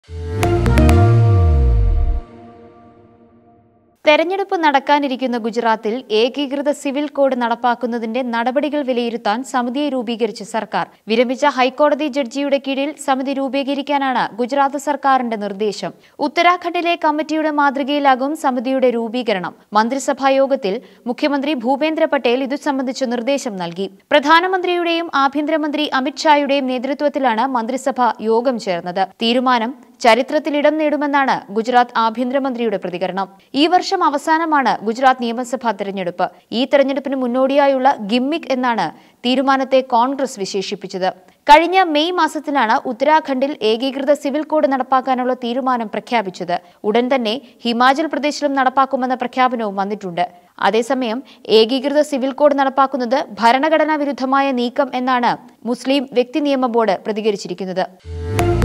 തെരഞ്ഞെടുപ്പ് നടക്കാനിരിക്കുന്ന ഗുജറാത്തിൽ ഏകീകൃത സിവിൽ കോഡ് നടപ്പാക്കുന്നതിന്റെ നടപടികൾ വിലയിരുത്താൻ സമിതിയെ രൂപീകരിച്ച സർക്കാർ വിരമിച്ച ഹൈക്കോടതി ജഡ്ജിയുടെ കീഴിൽ സമിതി രൂപീകരിക്കാനാണ് ഗുജറാത്ത് സർക്കാരിന്റെ നിർദ്ദേശം ഉത്തരാഖണ്ഡിലെ കമ്മിറ്റിയുടെ മാതൃകയിലാകും സമിതിയുടെ രൂപീകരണം മന്ത്രിസഭാ യോഗത്തിൽ മുഖ്യമന്ത്രി ഭൂപേന്ദ്ര പട്ടേൽ ഇതു സംബന്ധിച്ച് നിർദ്ദേശം നൽകി പ്രധാനമന്ത്രിയുടെയും ആഭ്യന്തരമന്ത്രി അമിത്ഷായുടെയും നേതൃത്വത്തിലാണ് മന്ത്രിസഭ യോഗം ചേർന്നത് തീരുമാനം ചരിത്രത്തിൽ ഇടം നേടുമെന്നാണ് ഗുജറാത്ത് ആഭ്യന്തരമന്ത്രിയുടെ പ്രതികരണം ഈ വർഷം അവസാനമാണ് ഗുജറാത്ത് നിയമസഭാ തെരഞ്ഞെടുപ്പ് ഈ തെരഞ്ഞെടുപ്പിന് മുന്നോടിയായുള്ള ഗിമ്മിക് എന്നാണ് തീരുമാനത്തെ കോൺഗ്രസ് വിശേഷിപ്പിച്ചത് കഴിഞ്ഞ മെയ് മാസത്തിലാണ് ഉത്തരാഖണ്ഡിൽ ഏകീകൃത സിവിൽ കോഡ് നടപ്പാക്കാനുള്ള തീരുമാനം പ്രഖ്യാപിച്ചത് ഉടൻ തന്നെ ഹിമാചൽ പ്രദേശിലും നടപ്പാക്കുമെന്ന പ്രഖ്യാപനവും വന്നിട്ടുണ്ട് അതേസമയം ഏകീകൃത സിവിൽ കോഡ് നടപ്പാക്കുന്നത് ഭരണഘടനാ വിരുദ്ധമായ നീക്കം എന്നാണ് മുസ്ലിം വ്യക്തി നിയമ ബോർഡ് പ്രതികരിച്ചിരിക്കുന്നത്